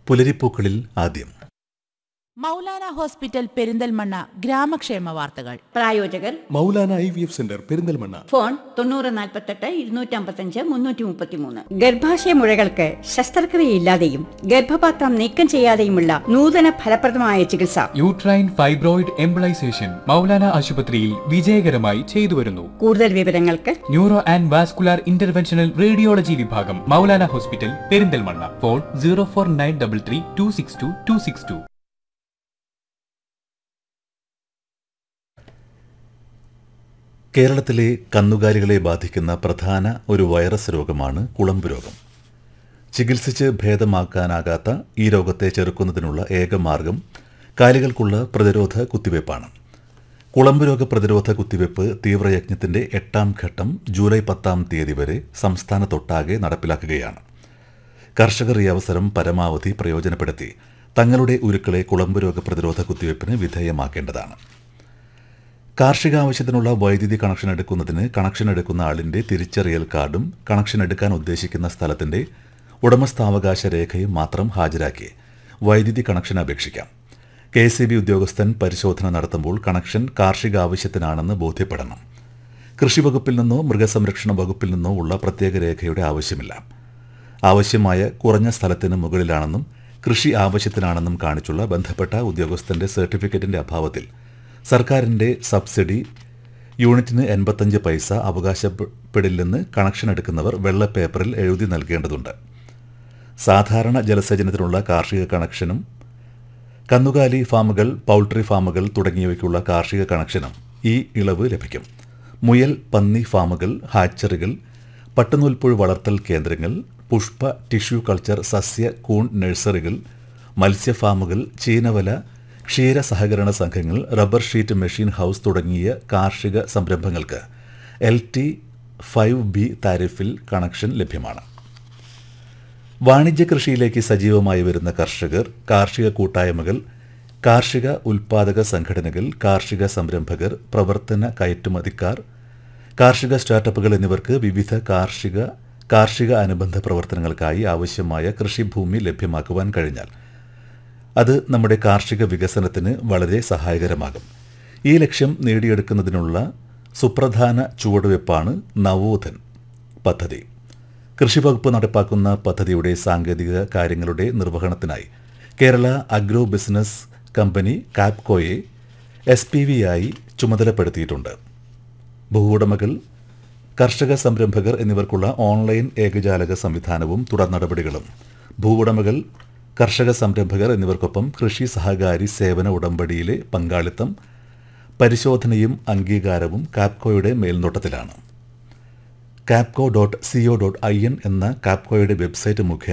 പുലരിപ്പൂക്കളിൽ ആദ്യം മൗലാന ഹോസ്പിറ്റൽ പെരിന്തൽമണ്ണ ഗ്രാമക്ഷേമ വാർത്തകൾ പ്രായോജകർ Maulana I V F centre Perinthalmanna phone തൊണ്ണൂറ് നാൽപ്പത്തെട്ട് ഇരുന്നൂറ്റമ്പത്തഞ്ച് മുന്നൂറ്റി മുപ്പത്തിമൂന്ന് ഗർഭാശയ മുഴകൾക്ക് ശസ്ത്രക്രിയയില്ലാതെയും ഗർഭപാത്രം നീക്കം ചെയ്യാതെയുമുള്ള നൂതന ഫലപ്രദമായ ചികിത്സ യൂട്രൈൻ ഫൈബ്രോയിഡ് എംബിളൈസേഷൻ മൗലാന ആശുപത്രിയിൽ വിജയകരമായി ചെയ്തുവരുന്നു കൂടുതൽ വിവരങ്ങൾക്ക് neuro and vascular interventional radiology വിഭാഗം Maulana hospital Perinthalmanna phone zero four nine double three two six two two six two കേരളത്തിലെ കന്നുകാലികളെ ബാധിക്കുന്ന പ്രധാന ഒരു വൈറസ് രോഗമാണ് കുളമ്പ് രോഗം ചികിത്സിച്ച് ഭേദമാക്കാനാകാത്ത ഈ രോഗത്തെ ചെറുക്കുന്നതിനുള്ള ഏക മാർഗം കാലികൾക്കുള്ള പ്രതിരോധ കുത്തിവയ്പ്പാണ് കുളമ്പ് രോഗ പ്രതിരോധ കുത്തിവയ്പ്പ് തീവ്രയജ്ഞത്തിന്റെ എട്ടാം ഘട്ടം ജൂലൈ പത്താം തീയതി വരെ സംസ്ഥാനത്തൊട്ടാകെ നടപ്പിലാക്കുകയാണ് കർഷകർ ഈ അവസരം പരമാവധി പ്രയോജനപ്പെടുത്തി തങ്ങളുടെ ഉരുക്കളെ കുളമ്പ് രോഗ പ്രതിരോധ കുത്തിവയ്പ്പിന് വിധേയമാക്കേണ്ടതാണ് കാർഷിക ആവശ്യത്തിനുള്ള വൈദ്യുതി കണക്ഷൻ എടുക്കുന്നതിന് കണക്ഷൻ എടുക്കുന്ന ആളിന്റെ തിരിച്ചറിയൽ കാർഡും കണക്ഷൻ എടുക്കാൻ ഉദ്ദേശിക്കുന്ന സ്ഥലത്തിന്റെ ഉടമസ്ഥാവകാശ രേഖയും മാത്രം ഹാജരാക്കി വൈദ്യുതി കണക്ഷൻ അപേക്ഷിക്കാം കെ സി ബി ഉദ്യോഗസ്ഥൻ പരിശോധന നടത്തുമ്പോൾ കണക്ഷൻ കാർഷിക ആവശ്യത്തിനാണെന്ന് ബോധ്യപ്പെടണം കൃഷിവകുപ്പിൽ നിന്നോ മൃഗസംരക്ഷണ വകുപ്പിൽ നിന്നോ ഉള്ള പ്രത്യേക രേഖയുടെ ആവശ്യമില്ല ആവശ്യമായ കുറഞ്ഞ സ്ഥലത്തിന് മുകളിലാണെന്നും കൃഷി ആവശ്യത്തിനാണെന്നും കാണിച്ചുള്ള ബന്ധപ്പെട്ട ഉദ്യോഗസ്ഥന്റെ സർട്ടിഫിക്കറ്റിന്റെ അഭാവത്തിൽ സർക്കാരിന്റെ സബ്സിഡി യൂണിറ്റിന് എൺപത്തഞ്ച് പൈസ അവകാശപ്പെടില്ലെന്ന് കണക്ഷൻ എടുക്കുന്നവർ വെള്ള പേപ്പറിൽ എഴുതി നൽകേണ്ടതുണ്ട് സാധാരണ ജലസേചനത്തിനുള്ള കാർഷിക കണക്ഷനും കന്നുകാലി ഫാമുകൾ പൗൾട്രി ഫാമുകൾ തുടങ്ങിയവയ്ക്കുള്ള കാർഷിക കണക്ഷനും ഈ ഇളവ് ലഭിക്കും മുയൽ പന്നി ഫാമുകൾ ഹാച്ചറികൾ പട്ടുനൂൽപ്പുഴു വളർത്തൽ കേന്ദ്രങ്ങൾ പുഷ്പ ടിഷ്യൂ കൾച്ചർ സസ്യ കൂൺ നഴ്സറികൾ മത്സ്യ ഫാമുകൾ ചീനവല ക്ഷീര സഹകരണ സംഘങ്ങൾ റബ്ബർ ഷീറ്റ് മെഷീൻ ഹൗസ് തുടങ്ങിയ കാർഷിക സംരംഭങ്ങൾക്ക് എൽ ടി ഫൈവ് ബി താരിഫിൽ കണക്ഷൻ ലഭ്യമാണ് വാണിജ്യ കൃഷിയിലേക്ക് സജീവമായി വരുന്ന കർഷകർ കാർഷിക കൂട്ടായ്മകൾ കാർഷിക ഉൽപാദക സംഘടനകൾ കാർഷിക സംരംഭകർ പ്രവർത്തന കയറ്റുമതിക്കാർ കാർഷിക സ്റ്റാർട്ടപ്പുകൾ എന്നിവർക്ക് വിവിധ കാർഷിക കാർഷിക അനുബന്ധ പ്രവർത്തനങ്ങൾക്കായി ആവശ്യമായ കൃഷിഭൂമി ലഭ്യമാക്കുവാൻ കഴിഞ്ഞാൽ അത് നമ്മുടെ കാർഷിക വികസനത്തിന് വളരെ സഹായകരമാകും ഈ ലക്ഷ്യം നേടിയെടുക്കുന്നതിനുള്ള സുപ്രധാന ചുവടുവയ്പ്പാണ് നവോധൻ പദ്ധതി കൃഷിവകുപ്പ് നടപ്പാക്കുന്ന പദ്ധതിയുടെ സാങ്കേതിക കാര്യങ്ങളുടെ നിർവഹണത്തിനായി കേരള അഗ്രോ ബിസിനസ് കമ്പനി കാപ്കോയെ എസ് പി വി ആയി ചുമതലപ്പെടുത്തിയിട്ടുണ്ട് ഭൂവുടമകൾ കർഷക സംരംഭകർ എന്നിവർക്കുള്ള ഓൺലൈൻ ഏകജാലക സംവിധാനവും തുടർ നടപടികളും ഭൂവുടമകൾ കർഷക സംരംഭകർ എന്നിവർക്കൊപ്പം കൃഷി സഹകാരി സേവന ഉടമ്പടിയിലെ പങ്കാളിത്തം പരിശോധനയും അംഗീകാരവും കാപ്കോയുടെ മേൽനോട്ടത്തിലാണ് KAPCO dot CO dot I N എന്ന കാപ്കോയുടെ വെബ്സൈറ്റ് മുഖേന